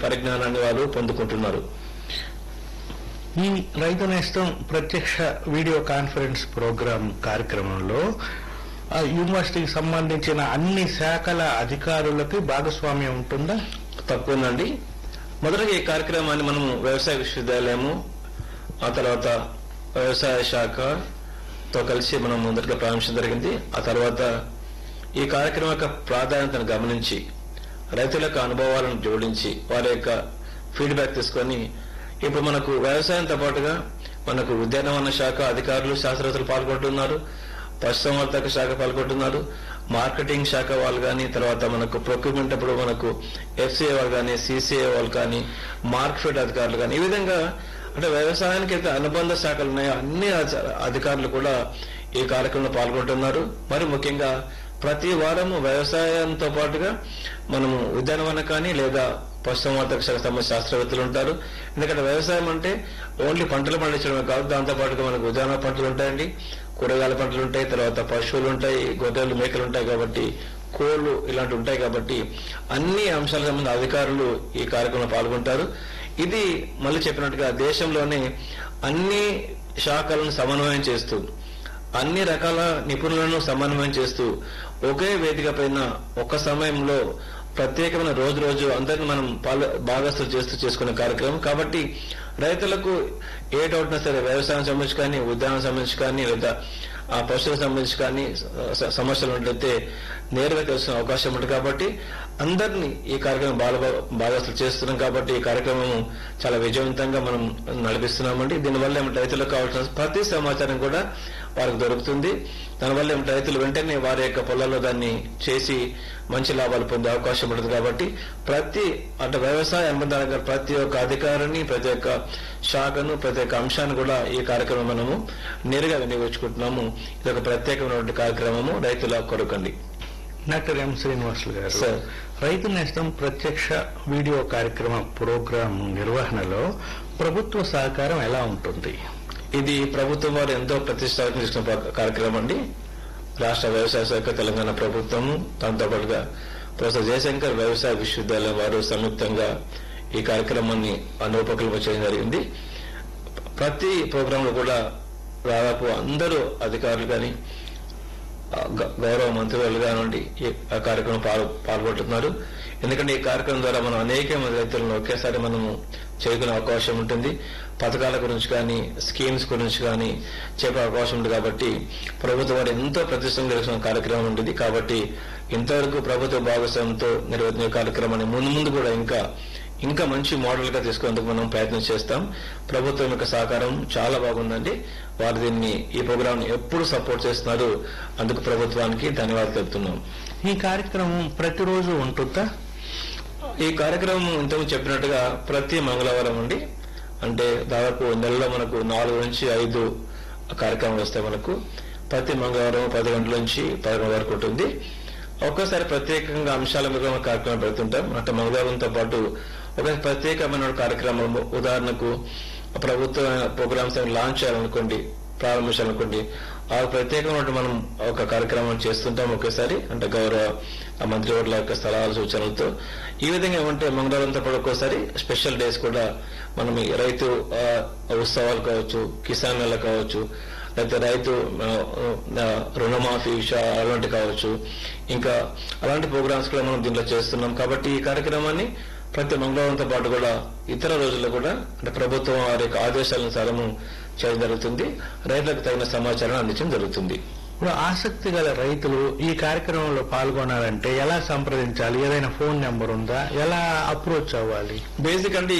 పరిజ్ఞానాన్ని వారు పొందుకుంటున్నారు ఈ రైతు నేస్తం ప్రత్యక్ష వీడియో కాన్ఫరెన్స్ ప్రోగ్రాం కార్యక్రమంలో ఆ, యూనివర్సిటీకి సంబంధించిన అన్ని శాఖల అధికారులకి భాగస్వామ్యం ఉంటుందా తప్పకుందండి మొదటగా ఈ కార్యక్రమాన్ని మనము వ్యవసాయ విశ్వవిద్యాలయము ఆ తర్వాత వ్యవసాయ శాఖతో కలిసి మనం మొదటగా ప్రారంభించడం జరిగింది ఆ తర్వాత ఈ కార్యక్రమం యొక్క ప్రాధాన్యతను గమనించి రైతుల యొక్క అనుభవాలను జోడించి వారి యొక్క ఫీడ్బ్యాక్ తీసుకొని ఇప్పుడు మనకు వ్యవసాయంతో పాటుగా మనకు ఉద్యానవన శాఖ అధికారులు శాస్త్రవేత్తలు పాల్గొంటున్నారు పశుసంవర్ధక శాఖ పాల్గొంటున్నారు మార్కెటింగ్ శాఖ వాళ్ళు కానీ తర్వాత మనకు ప్రొక్యూర్మెంట్ అప్పుడు మనకు ఎఫ్సిఏ వాళ్ళు కానీ సిసిఏ వాళ్ళు కానీ మార్కెట్ అధికారులు కానీ ఈ విధంగా అంటే వ్యవసాయానికి అయితే అనుబంధ శాఖలు ఉన్నాయో అన్ని అధ- అధికారులు కూడా ఈ కార్యక్రమంలో పాల్గొంటున్నారు మరి ముఖ్యంగా ప్రతి వారము వ్యవసాయంతో పాటుగా మనము ఉద్యానవన కానీ లేదా పశుసంవర్ధక శాఖ సంబంధించిన శాస్త్రవేత్తలు ఉంటారు ఎందుకంటే వ్యవసాయం అంటే ఓన్లీ పంటలు పండించడమే కాదు దాంతో పాటుగా మనకు ఉద్యాన పంటలు ఉంటాయండి కూరగాయల పంటలు ఉంటాయి తర్వాత పశువులు ఉంటాయి గొర్రెలు మేకలు ఉంటాయి కాబట్టి కోళ్లు ఇలాంటివి ఉంటాయి కాబట్టి అన్ని అంశాలకు సంబంధించిన అధికారులు ఈ కార్యక్రమంలో పాల్గొంటారు ఇది మళ్ళీ చెప్పినట్టుగా దేశంలోనే అన్ని శాఖలను సమన్వయం చేస్తూ అన్ని రకాల నిపుణులను సమన్వయం చేస్తూ ఒకే వేదిక పైన ఒక సమయంలో ప్రత్యేకమైన రోజు రోజు అందరిని మనం పాలు భాగస్తులు చేస్తూ చేసుకునే కార్యక్రమం కాబట్టి రైతులకు ఏ డౌట్ ఉన్నా సరే వ్యవసాయం సంబంధించి కానీ ఉద్యానం సంబంధించి కానీ లేదా ఆ పశువులకు సంబంధించి కానీ స- సమస్యలు ఉన్నట్లయితే నేరుగా తెలుసుకునే అవకాశం ఉంటుంది కాబట్టి అందరినీ ఈ కార్యక్రమం బాగా భాగస్తులు చేస్తున్నాం కాబట్టి ఈ కార్యక్రమం చాలా విజయవంతంగా మనం నడిపిస్తున్నామండి దీనివల్ల ఏమిటి రైతులకు కావాల్సిన ప్రతి సమాచారం కూడా వారికి దొరుకుతుంది దానివల్ల ఏమిటి రైతులు వెంటనే వారి యొక్క పొలాల్లో దాన్ని చేసి మంచి లాభాలు పొందే అవకాశం ఉంటుంది కాబట్టి ప్రతి అంటే వ్యవసాయ అనుబంధాల ప్రతి ఒక్క అధికారిని ప్రతి ఒక్క శాఖను ప్రతి ఒక్క అంశాన్ని కూడా ఈ కార్యక్రమం మనము నేరుగా వినియోగించుకుంటున్నాము ఇది ఒక ప్రత్యేకమైనటువంటి కార్యక్రమము రైతుల కొరకండి డాక్టర్ ఎం శ్రీనివాసులు గారు సార్. రైతు నేస్తం ప్రత్యక్ష వీడియో కార్యక్రమ ప్రోగ్రాం నిర్వహణలో ప్రభుత్వ సహకారం ఎలా ఉంటుంది ఇది ప్రభుత్వం వారు ఎంతో ప్రతిష్టాత్మక తీసుకున్న ప్ర- కార్యక్రమం అండి రాష్ట్ర వ్యవసాయ శాఖ తెలంగాణ ప్రభుత్వము దాంతో పాటుగా ప్రొఫెసర్ జయశంకర్ వ్యవసాయ విశ్వవిద్యాలయం వారు సంయుక్తంగా ఈ కార్యక్రమాన్ని అనురూపకల్పన చేయడం జరిగింది ప్రతి ప్రోగ్రాంలో కూడా దాదాపు అందరూ అధికారులు కానీ గౌరవ మంత్రులు కానివ్వండి ఈ ఆ కార్యక్రమం పాల్- పాల్గొంటున్నారు ఎందుకంటే ఈ కార్యక్రమం ద్వారా మనం అనేక మంది రైతులను ఒకేసారి మనము చేసుకునే అవకాశం ఉంటుంది పథకాల గురించి కానీ స్కీమ్స్ గురించి కానీ చెప్పే అవకాశం ఉంది కాబట్టి ప్రభుత్వం వారు ఎంతో ప్రతిష్టం కలిగిన కార్యక్రమం ఉంటుంది కాబట్టి ఇంతవరకు ప్రభుత్వ భాగస్వామ్యంతో నిర్వహించే కార్యక్రమాన్ని ముందు ముందు కూడా ఇంకా ఇంకా మంచి మోడల్ గా తీసుకునేందుకు మనం ప్రయత్నం చేస్తాం ప్రభుత్వం యొక్క సహకారం చాలా బాగుందండి వారు దీన్ని ఈ ప్రోగ్రామ్ ని ఎప్పుడు సపోర్ట్ చేస్తున్నారు అందుకు ప్రభుత్వానికి ధన్యవాదాలు తెలుపుతున్నాం ఈ కార్యక్రమం ప్రతిరోజు ఉంటుందా ఈ కార్యక్రమం ఇంతకు చెప్పినట్టుగా ప్రతి మంగళవారం అండి అంటే దాదాపు నెలలో మనకు నాలుగు నుంచి ఐదు కార్యక్రమాలు వస్తాయి మనకు ప్రతి మంగళవారం పది గంటల నుంచి పదకొండు వరకు ఉంటుంది ఒక్కోసారి ప్రత్యేకంగా అంశాల మీద మనం కార్యక్రమం పెడుతుంటాం అంటే మంగళవారంతో పాటు ఒక ప్రత్యేకమైన కార్యక్రమం ఉదాహరణకు ప్రభుత్వ ప్రోగ్రామ్స్ లాంచ్ చేయాలనుకోండి ప్రారంభించాలనుకోండి ఆ ప్రత్యేకమైన మనం ఒక కార్యక్రమం చేస్తుంటాం ఒకేసారి అంటే గౌరవ ఆ మంత్రివర్ల యొక్క సలహాలు సూచనలతో ఈ విధంగా ఏమంటే మంగళవారంతో పాటు ఒక్కోసారి స్పెషల్ డేస్ కూడా మనం ఈ రైతు ఆ, ఉత్సవాలు కావచ్చు కిసాన్ నెల కావచ్చు లేకపోతే రైతు ఆ, ఆ, రుణమాఫీ విషయ అలాంటి కావచ్చు ఇంకా అలాంటి ప్రోగ్రామ్స్ కూడా మనం దీంట్లో చేస్తున్నాం కాబట్టి ఈ కార్యక్రమాన్ని ప్రతి మంగళవారంతో పాటు కూడా ఇతర రోజుల్లో కూడా అంటే ప్రభుత్వం వారి యొక్క ఆదేశాలనుసారము చేయడం జరుగుతుంది రైతులకు తగిన సమాచారం అందించడం జరుగుతుంది ఇప్పుడు ఆసక్తి గల రైతులు ఈ కార్యక్రమంలో పాల్గొనాలంటే ఎలా సంప్రదించాలి ఏదైనా ఫోన్ నెంబర్ ఉందా ఎలా అప్రోచ్ అవ్వాలి బేసిక్ అంటే